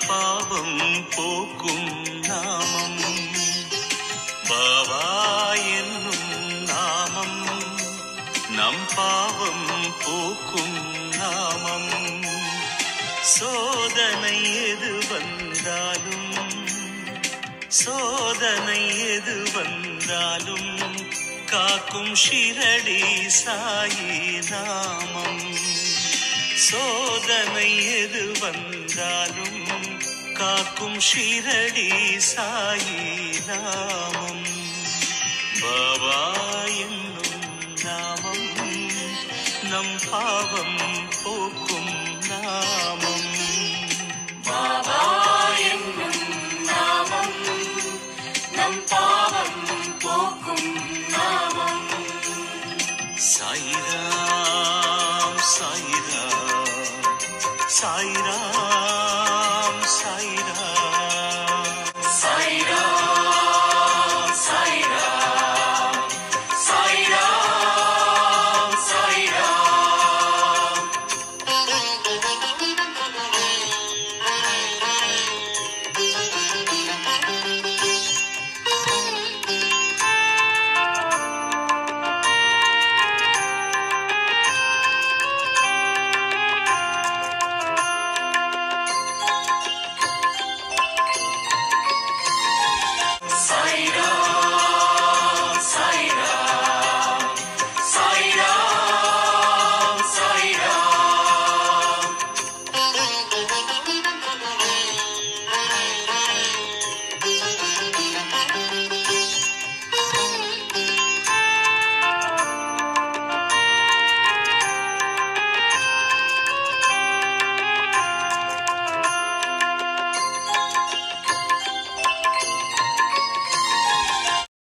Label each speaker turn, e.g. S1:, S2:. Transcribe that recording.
S1: பாவம் போக்கும் நாமம் பாவா என்னும் நாமம் நம் பாவம் போக்கும் நாமம் சோதனை எது வந்தாலும் சோதனை எது வந்தாலும் காக்கும் ஷிரடி சாயி நாமம் சோதனை எது வந்தாலும் காக்கும் ஷிரடி சாயி நாமம் பாபா என்னும் நாமம் நம் பாவம் போக்கும் நாமம்